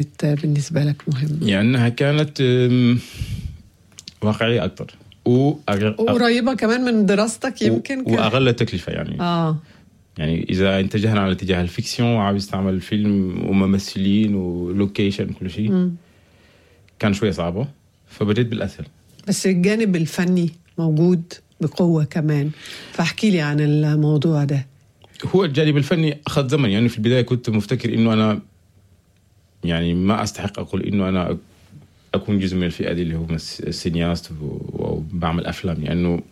بالنسبة لك مهم يعني انها كانت أم، واقعيه اكثر وأغ... وقريبة كمان من دراستك يمكن و... كان- واقل تكلفه يعني اه يعني اذا اتجهنا على اتجاه الفيكسيون وعاوز تعمل فيلم وممثلين ولوكيشن كل شيء مم. كان شويه صعبه فبديت بالاسهل بس الجانب الفني موجود بقوة كمان فاحكي لي عن الموضوع ده هو الجانب الفني اخذ زمن يعني في البدايه كنت مفتكر انه انا يعني ما استحق اقول انه انا اكون جزء من الفئه دي اللي هو مس- سينياست و- وبعمل افلام لانه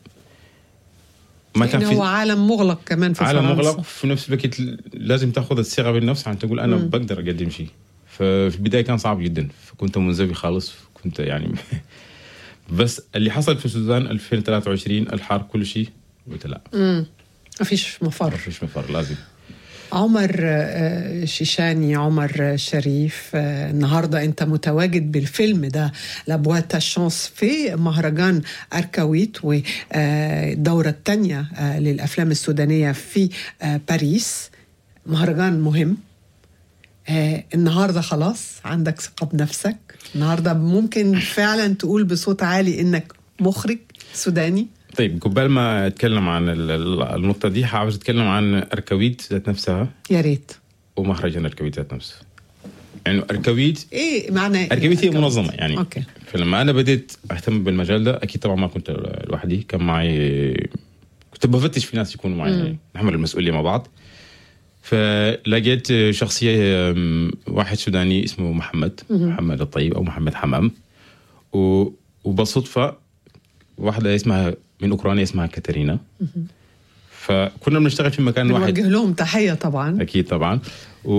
ما كان لأنه هو في عالم مغلق كمان في عالم فرنسا. مغلق في نفس الوقت لازم تاخذ الثقه بالنفس عشان تقول انا مم. بقدر اقدم شيء ففي البدايه كان صعب جدا فكنت منزوي خالص كنت يعني بس اللي حصل في السودان 2023 الحرب كل شيء قلت لا مم. ما فيش ما مفر فيش مفر لازم عمر آه، شيشاني عمر شريف آه، النهارده انت متواجد بالفيلم ده لابواتا الشانس في مهرجان اركاويت والدوره الثانيه للافلام السودانيه في آه، باريس مهرجان مهم آه، النهارده خلاص عندك ثقه بنفسك النهارده ممكن فعلا تقول بصوت عالي انك مخرج سوداني طيب قبل ما اتكلم عن ال- ال- النقطه دي عاوز اتكلم عن اركويت ذات نفسها يا ريت ومهرجان اركويت ذات نفسه يعني اركويت ايه معنى إيه اركويت هي أركاويت؟ منظمه يعني اوكي فلما انا بديت اهتم بالمجال ده اكيد طبعا ما كنت لوحدي كان معي كنت بفتش في ناس يكونوا معي مم. نحمل المسؤوليه مع بعض فلقيت شخصيه أم، واحد سوداني اسمه محمد مهم. محمد الطيب او محمد حمام و... وبالصدفه واحده اسمها من اوكرانيا اسمها كاترينا فكنا بنشتغل في مكان واحد بنوجه لهم تحيه طبعا اكيد طبعا و...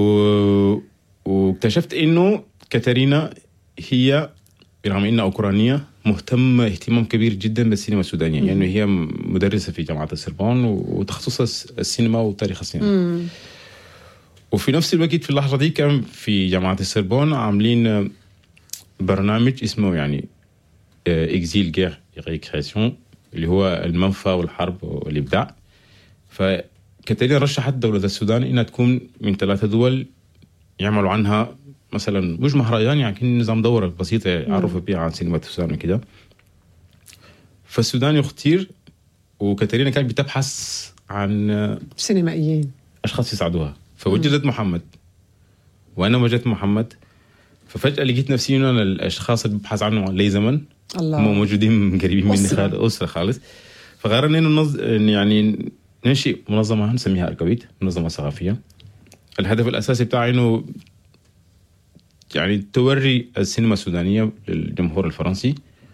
واكتشفت انه كاتارينا هي رغم انها اوكرانيه مهتمه اهتمام كبير جدا بالسينما السودانيه يعني هي مدرسه في جامعه السربون وتخصصها الس- السينما وتاريخ السينما مم. وفي نفس الوقت في اللحظه دي كان في جامعه السربون عاملين برنامج اسمه يعني اكزيل جير ريكريسيون اللي هو المنفى والحرب والابداع فكاتالينا رشحت دولة السودان انها تكون من ثلاثة دول يعملوا عنها مثلا مش مهرجان يعني نظام دورة بسيطة يعرفوا بيها عن سينما السودان وكده فالسودان يختير وكاتالينا كانت بتبحث عن سينمائيين اشخاص يساعدوها فوجدت محمد وانا وجدت محمد ففجاه لقيت نفسي انه انا الاشخاص اللي ببحث عنهم لي زمن هم الله موجودين قريبين مني أسرة. خالص اسره خالص فقررنا انه ننظ... إن يعني ننشئ منظمه نسميها اركبيت منظمه ثقافيه الهدف الاساسي بتاعها انه يعني توري السينما السودانيه للجمهور الفرنسي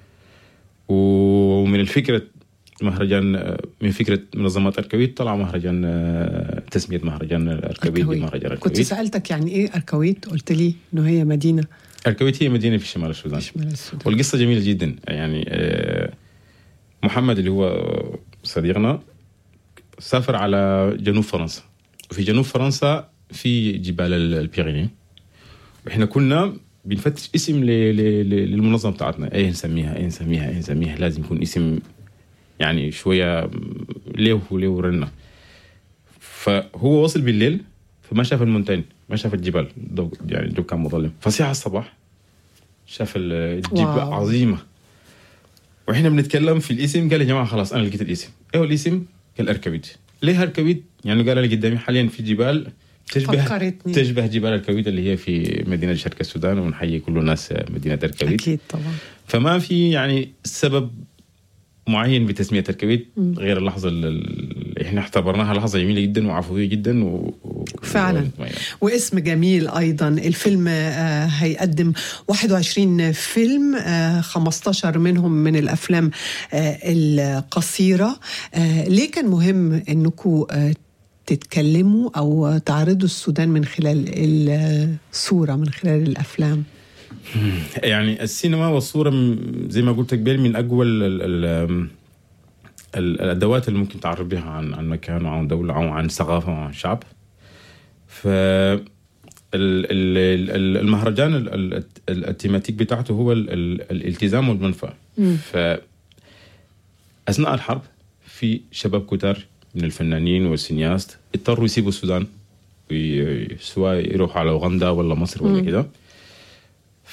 ومن الفكره مهرجان من فكره منظمات اركبيت طلع مهرجان تسميه مهرجان اركبيت أركويت. بمهرجان كنت اركبيت سالتك يعني ايه اركويت قلت لي انه هي مدينه اركبيت هي مدينه في شمال السودان في شمال السودان والقصه جميله جدا يعني آه، محمد اللي هو صديقنا سافر على جنوب فرنسا وفي جنوب فرنسا في جبال ال- البيريني واحنا كنا بنفتش اسم ل- ل- ل- للمنظمه بتاعتنا ايه نسميها ايه نسميها ايه نسميها لازم يكون اسم يعني شويه ليه وليه رنه فهو وصل بالليل فما شاف المونتين ما شاف الجبال الضوء يعني الجو كان مظلم فصحى الصباح شاف ال- الجبال واو. عظيمه واحنا بنتكلم في الاسم قال يا جماعه خلاص انا لقيت الاسم ايه هو الاسم؟ قال اركبيت ليه اركبيت؟ يعني قال لي قدامي حاليا في جبال تشبه فكرتني. تشبه جبال اركبيت اللي هي في مدينه شرق السودان ونحيي كل الناس مدينه اركبيت اكيد طبعا فما في يعني سبب معين بتسميه اركبيت مم. غير اللحظه اللي احنا اعتبرناها لحظه جميله جدا وعفويه جدا و... و... فعلاً. و... واسم جميل ايضا الفيلم آه، هيقدم 21 فيلم آه، 15 منهم من الافلام آه، القصيره آه، ليه كان مهم انكم تتكلموا او تعرضوا السودان من خلال الصوره من خلال الافلام يعني السينما والصوره م- زي ما قلت قبل من اقوى ال ال ال ال الادوات اللي ممكن تعرف بها عن عن مكان وعن دوله او عن ثقافه وعن شعب ف ال- ال- ال- المهرجان ال- ال- ال- التيماتيك بتاعته هو ال- ال- الالتزام والمنفى مم. ف اثناء الحرب في شباب كتار من الفنانين والسينياست اضطروا يسيبوا السودان وي- سواء يروحوا على اوغندا ولا مصر ولا مم. كده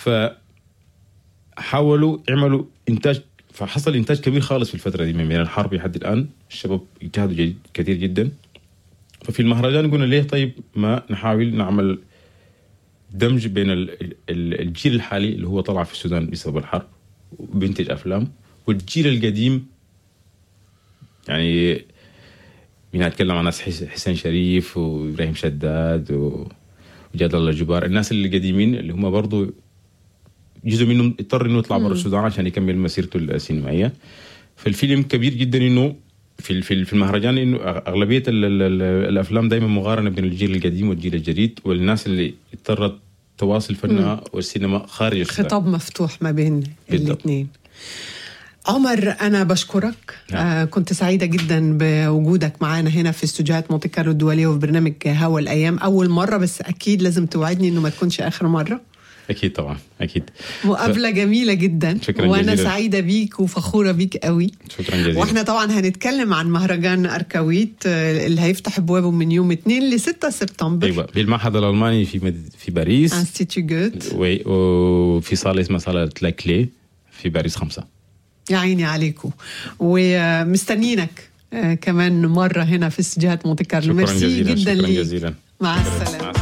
فحاولوا يعملوا انتاج فحصل انتاج كبير خالص في الفتره دي من بين الحرب لحد الان الشباب اجتهدوا جد- كثير جدا ففي المهرجان قلنا ليه طيب ما نحاول نعمل دمج بين ال- ال- الجيل الحالي اللي هو طلع في السودان بسبب الحرب وبينتج افلام والجيل القديم يعني من اتكلم عن ناس حس- حسين شريف وابراهيم شداد و- وجاد الله جبار الناس القديمين اللي هم برضو جزء منهم اضطر انه يطلع برا السودان عشان يكمل مسيرته السينمائيه فالفيلم كبير جدا انه في ال- في ال- في المهرجان انه أغ- اغلبيه ال ال ال الافلام دايما مقارنه بين الجيل القديم والجيل الجديد والناس اللي اضطرت تواصل فنها والسينما خارج السودان خطاب مفتوح ما بين بالضبط. الاثنين عمر انا بشكرك نعم. آه كنت سعيده جدا بوجودك معانا هنا في استوديوهات مونتي كارلو الدوليه وفي برنامج هوا الايام اول مره بس اكيد لازم توعدني انه ما تكونش اخر مره اكيد طبعا اكيد مقابله جميله جدا شكراً وانا جزيلاً. سعيده بيك وفخوره بيك قوي شكرا جزيلا واحنا طبعا هنتكلم عن مهرجان اركاويت آه، اللي هيفتح ابوابه من يوم 2 ل 6 سبتمبر ايوه في المعهد الالماني في مد... في باريس انستيتيو جوت وي- وفي صاله اسمها صاله لاكلي في باريس خمسة يا عيني عليكم ومستنيينك آه، كمان مره هنا في استديوهات مونتي كارلو شكرا ميرسي جزيلا جدا شكرا ليك جزيلا مع السلامه مع السلامه